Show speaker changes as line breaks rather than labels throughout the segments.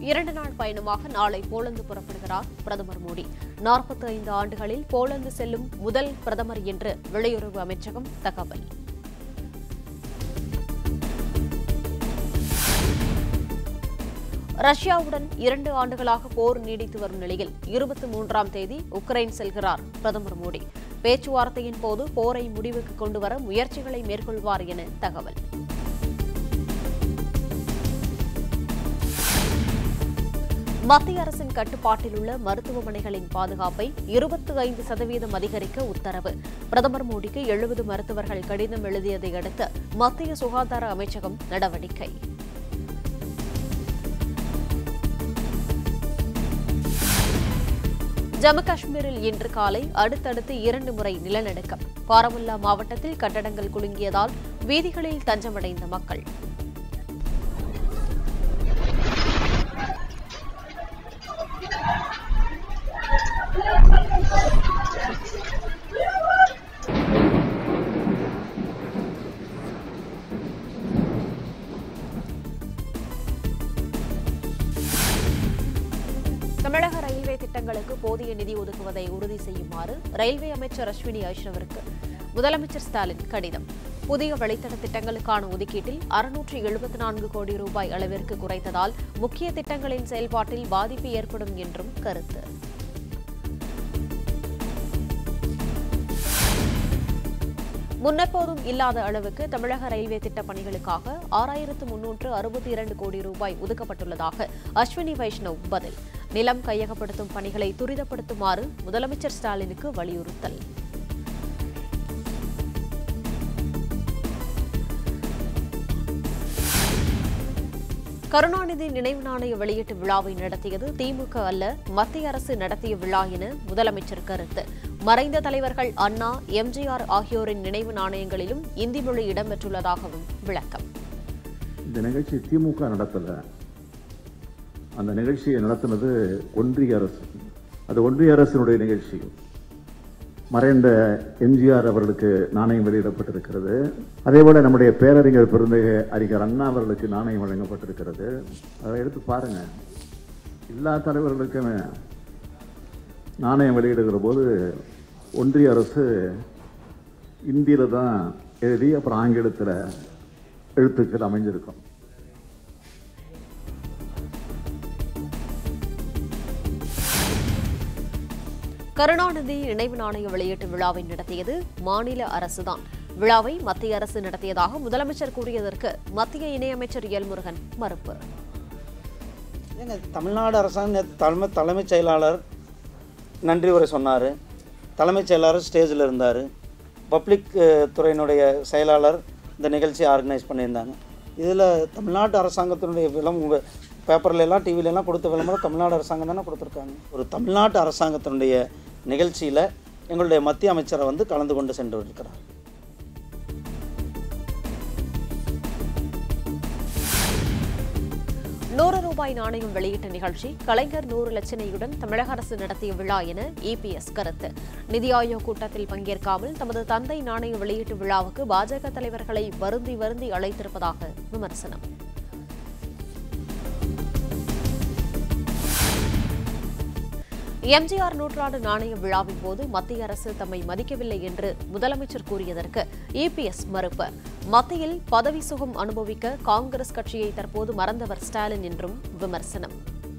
இரண்டு நாள் பயணமாக நாளை போலந்து புறப்படுகிறார் பிரதமர் மோடி நாற்பத்தி ஐந்து ஆண்டுகளில் போலந்து செல்லும் முதல் பிரதமர் என்று வெளியுறவு அமைச்சகம் தகவல் ரஷ்யாவுடன் இரண்டு ஆண்டுகளாக போர் நீடித்து வரும் நிலையில் இருபத்தி மூன்றாம் தேதி உக்ரைன் செல்கிறார் பிரதமர் மோடி பேச்சுவார்த்தையின் போது போரை முடிவுக்கு கொண்டுவர முயற்சிகளை மேற்கொள்வார் என தகவல் மத்திய அரசின் கட்டுப்பாட்டில் உள்ள மருத்துவமனைகளின் பாதுகாப்பை இருபத்தி ஐந்து சதவீதம் அதிகரிக்க உத்தரவு பிரதமர் மோடிக்கு எழுபது மருத்துவர்கள் கடிதம் எழுதியதை அடுத்து மத்திய சுகாதார அமைச்சகம் நடவடிக்கை ஜம்மு காஷ்மீரில் இன்று காலை அடுத்தடுத்து இரண்டு முறை நிலநடுக்கம் பாரமுல்லா மாவட்டத்தில் கட்டடங்கள் குலுங்கியதால் வீதிகளில் தஞ்சமடைந்த மக்கள் தமிழக ரயில்வே திட்டங்களுக்கு போதிய நிதி ஒதுக்குவதை உறுதி செய்யுமாறு ரயில்வே அமைச்சர் அஸ்வினி வைஷ்ணவிற்கு முதலமைச்சர் ஸ்டாலின் கடிதம் புதிய வழித்தட திட்டங்களுக்கான ஒதுக்கீட்டில் அறுநூற்று எழுபத்தி நான்கு கோடி ரூபாய் அளவிற்கு குறைத்ததால் முக்கிய திட்டங்களின் செயல்பாட்டில் பாதிப்பு ஏற்படும் என்றும் கருத்து முன்னெப்போதும் இல்லாத அளவுக்கு தமிழக ரயில்வே திட்டப் பணிகளுக்காக ஆறாயிரத்து முன்னூற்று அறுபத்தி இரண்டு கோடி ரூபாய் ஒதுக்கப்பட்டுள்ளதாக அஸ்வினி வைஷ்ணவ் பதில் நிலம் கையகப்படுத்தும் பணிகளை துரிதப்படுத்துமாறு முதலமைச்சர் ஸ்டாலினுக்கு வலியுறுத்தல் கருணாநிதி நினைவு நாணய வெளியீட்டு விழாவை நடத்தியது திமுக அல்ல மத்திய அரசு நடத்திய விழா என முதலமைச்சர் கருத்து மறைந்த தலைவர்கள் அண்ணா எம்ஜிஆர் ஆகியோரின் நினைவு நாணயங்களிலும் இந்தி மொழி இடம்பெற்றுள்ளதாகவும் விளக்கம்
இந்த நிகழ்ச்சி திமுக நடத்தல அந்த நிகழ்ச்சியை நடத்தினது ஒன்றிய அரசு அது ஒன்றிய அரசினுடைய நிகழ்ச்சி மறைந்த எம்ஜிஆர் அவர்களுக்கு நாணயம் வெளியிடப்பட்டிருக்கிறது அதேபோல நம்முடைய பேரறிஞர் பெருந்தகை அறிஞர் அண்ணா அவர்களுக்கு நாணயம் வழங்கப்பட்டிருக்கிறது அதை எடுத்து பாருங்க எல்லா தலைவர்களுக்குமே நாணயம் வெளியிடுகிற போது ஒன்றிய அரசு இந்தியில தான் எழுதி அப்புறம் ஆங்கிலத்தில் எழுத்துக்கள் அமைஞ்சிருக்கும்
கருணாநிதி நினைவு நாணய வெளியீட்டு விழாவை நடத்தியது மாநில அரசுதான் விழாவை மத்திய அரசு நடத்தியதாக முதலமைச்சர் கூறியதற்கு மத்திய இணையமைச்சர் எல்முருகன் மறுப்பு
ஏங்க தமிழ்நாடு அரசாங்கம் நேற்று தலைமை தலைமைச் செயலாளர் நன்றி உரை சொன்னார் தலைமைச் செயலாளர் ஸ்டேஜில் இருந்தார் பப்ளிக் அஹ், துறையினுடைய செயலாளர் இந்த நிகழ்ச்சியை ஆர்கனைஸ் பண்ணியிருந்தாங்க இதில் தமிழ்நாட்டு அரசாங்கத்தினுடைய விளம் உங்கள் பேப்பர்ல எல்லாம் டிவில எல்லாம் கொடுத்த விளம்பரம் தமிழ்நாடு அரசாங்கம் தானே கொடுத்துருக்காங்க ஒரு தமிழ்நாட்டு அரசாங்கத்தினுடைய நிகழ்ச்சியில் எங்களுடைய மத்திய அமைச்சரை வந்து கலந்து கொண்டு சென்று இருக்கிறார்
நூறு ரூபாய் நாணயம் வெளியிட்ட நிகழ்ச்சி கலைஞர் நூறு லட்சணையுடன் தமிழக அரசு நடத்திய விழா என இபிஎஸ் கருத்து நிதி ஆயோக் கூட்டத்தில் பங்கேற்காமல் தமது தந்தை நாணய வெளியீட்டு விழாவுக்கு பாஜக தலைவர்களை வருந்தி வருந்தி அழைத்திருப்பதாக விமர்சனம் எம்ஜிஆர் நூற்றாண்டு நாணய விழாவின் போது மத்திய அரசு தம்மை மதிக்கவில்லை என்று முதலமைச்சர் கூறியதற்கு இபிஎஸ் மறுப்பு மத்தியில் பதவி சுகம் அனுபவிக்க காங்கிரஸ் கட்சியை தற்போது மறந்தவர் ஸ்டாலின் என்றும் விமர்சனம்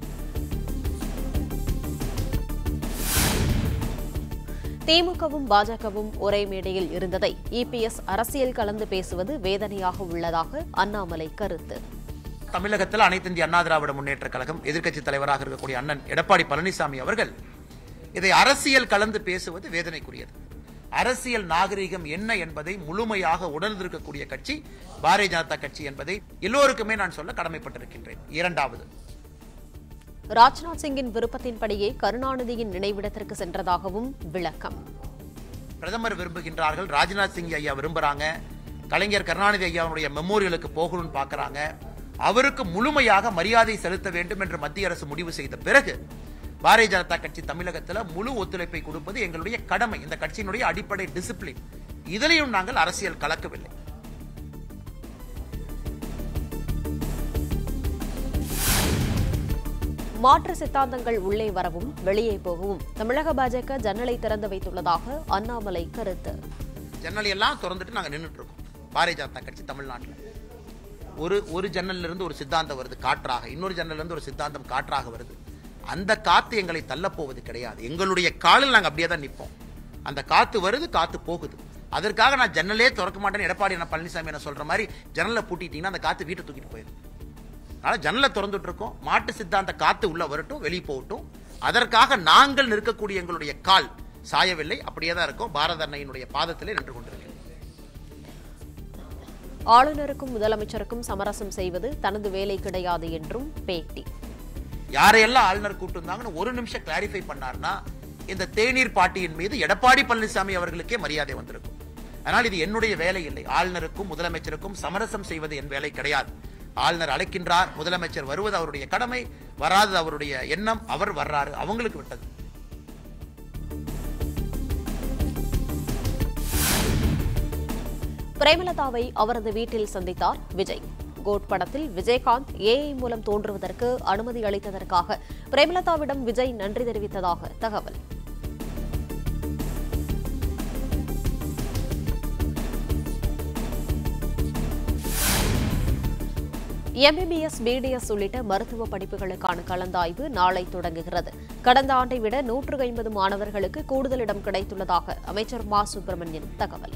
திமுகவும் பாஜகவும் ஒரே மேடையில் இருந்ததை இபிஎஸ் அரசியல் கலந்து பேசுவது வேதனையாக உள்ளதாக அண்ணாமலை கருத்து
தமிழகத்தில் அனைத்து இந்திய அண்ணா திராவிட முன்னேற்ற கழகம் எதிர்க்கட்சி தலைவராக இருக்கக்கூடிய அண்ணன் எடப்பாடி பழனிசாமி அவர்கள் இதை அரசியல் கலந்து பேசுவது வேதனைக்குரியது அரசியல் நாகரிகம் என்ன என்பதை முழுமையாக உணர்ந்திருக்கக்கூடிய கட்சி பாரதிய ஜனதா கட்சி என்பதை எல்லோருக்குமே நான் சொல்ல கடமைப்பட்டிருக்கின்றேன் இரண்டாவது
ராஜ்நாத் சிங்கின் விருப்பத்தின்படியே கருணாநிதியின் நினைவிடத்திற்கு சென்றதாகவும் விளக்கம்
பிரதமர் விரும்புகின்றார்கள் ராஜ்நாத் சிங் ஐயா விரும்புறாங்க கலைஞர் கருணாநிதி ஐயாவுடைய மெமோரியலுக்கு போகணும்னு பார்க்கறாங்க அவருக்கு முழுமையாக மரியாதை செலுத்த வேண்டும் என்று மத்திய அரசு முடிவு செய்த பிறகு பாரதிய ஜனதா கட்சி தமிழகத்தில் முழு ஒத்துழைப்பை கொடுப்பது எங்களுடைய கடமை இந்த கட்சியினுடைய அடிப்படை டிசிப்ளின் இதிலையும் நாங்கள் அரசியல் கலக்கவில்லை
மாற்று சித்தாந்தங்கள் உள்ளே வரவும் வெளியே போகவும் தமிழக பாஜக ஜன்னலை திறந்து வைத்துள்ளதாக அண்ணாமலை கருத்து
ஜன்னல் எல்லாம் திறந்துட்டு நாங்க நின்றுட்டு இருக்கோம் பாரதிய ஜனதா கட்சி தமிழ்நாட்டில் ஒரு ஒரு ஜன்னல்ல இருந்து ஒரு சித்தாந்தம் வருது காற்றாக இன்னொரு ஜன்னல்ல இருந்து ஒரு சித்தாந்தம் காற்றாக வருது அந்த காத்து எங்களை தள்ளப் போவது கிடையாது எங்களுடைய காலில் நாங்க அப்படியே தான் நிற்போம் அந்த காத்து வருது காத்து போகுது அதற்காக நான் ஜன்னலே திறக்க மாட்டேன்னு எடப்பாடி என்ன பழனிசாமி என்ன சொல்ற மாதிரி ஜன்னலை பூட்டிட்டீங்கன்னா அந்த காத்து வீட்டை தூக்கிட்டு போயிடும் அதனால ஜன்னலை திறந்துட்டு இருக்கோம் மாட்டு சித்தாந்த காத்து உள்ள வரட்டும் வெளியே போகட்டும் அதற்காக நாங்கள் நிற்கக்கூடிய எங்களுடைய கால் சாயவில்லை அப்படியே தான் இருக்கும் பாரத அன்னையினுடைய பாதத்திலே நின்று கொண்டிருக்கிறேன்
ஆளுநருக்கும் முதலமைச்சருக்கும் சமரசம் செய்வது தனது வேலை கிடையாது என்றும் பேட்டி
யாரையெல்லாம் ஆளுநர் கூட்டு வந்தாங்கன்னு ஒரு நிமிஷம் கிளாரிஃபை பண்ணார்னா இந்த தேநீர் பாட்டியின் மீது எடப்பாடி பழனிசாமி அவர்களுக்கே மரியாதை வந்திருக்கும் அதனால் இது என்னுடைய வேலை இல்லை ஆளுநருக்கும் முதலமைச்சருக்கும் சமரசம் செய்வது என் வேலை கிடையாது ஆளுநர் அழைக்கின்றார் முதலமைச்சர் வருவது அவருடைய கடமை வராதது அவருடைய எண்ணம் அவர் வர்றாரு அவங்களுக்கு விட்டது
பிரேமலதாவை அவரது வீட்டில் சந்தித்தார் விஜய் கோட் படத்தில் விஜயகாந்த் ஏஐ மூலம் தோன்றுவதற்கு அனுமதி அளித்ததற்காக பிரேமலதாவிடம் விஜய் நன்றி தெரிவித்ததாக தகவல் எம்பிபிஎஸ் பிடிஎஸ் உள்ளிட்ட மருத்துவ படிப்புகளுக்கான கலந்தாய்வு நாளை தொடங்குகிறது கடந்த ஆண்டை விட நூற்று ஐம்பது மாணவர்களுக்கு கூடுதல் இடம் கிடைத்துள்ளதாக அமைச்சர் மா சுப்பிரமணியன் தகவல்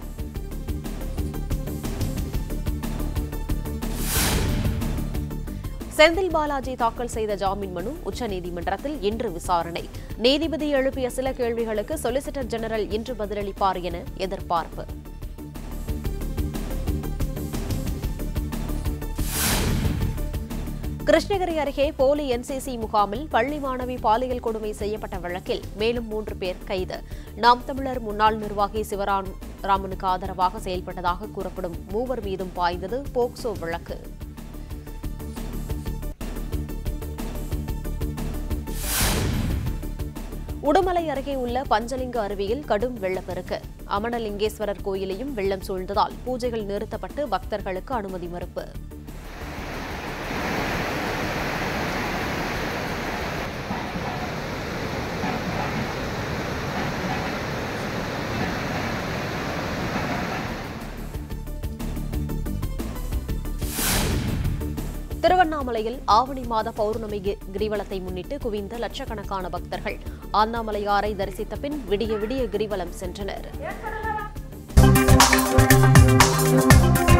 செந்தில் பாலாஜி தாக்கல் செய்த ஜாமீன் மனு உச்சநீதிமன்றத்தில் இன்று விசாரணை நீதிபதி எழுப்பிய சில கேள்விகளுக்கு சொலிசிட்டர் ஜெனரல் இன்று பதிலளிப்பார் என எதிர்பார்ப்பு கிருஷ்ணகிரி அருகே போலி என்சிசி முகாமில் பள்ளி மாணவி பாலியல் கொடுமை செய்யப்பட்ட வழக்கில் மேலும் மூன்று பேர் கைது நாம் தமிழர் முன்னாள் நிர்வாகி சிவராம் ராமனுக்கு ஆதரவாக செயல்பட்டதாக கூறப்படும் மூவர் மீதும் பாய்ந்தது போக்சோ வழக்கு உடுமலை அருகே உள்ள பஞ்சலிங்க அருவியில் கடும் வெள்ளப்பெருக்கு அமனலிங்கேஸ்வரர் கோயிலையும் வெள்ளம் சூழ்ந்ததால் பூஜைகள் நிறுத்தப்பட்டு பக்தர்களுக்கு அனுமதி மறுப்பு திருவண்ணாமலையில் ஆவணி மாத பௌர்ணமி கி- கிரிவலத்தை முன்னிட்டு குவிந்த லட்சக்கணக்கான பக்தர்கள் அண்ணாமலையாரை தரிசித்த பின் விடிய விடிய கிரிவலம் சென்றனர்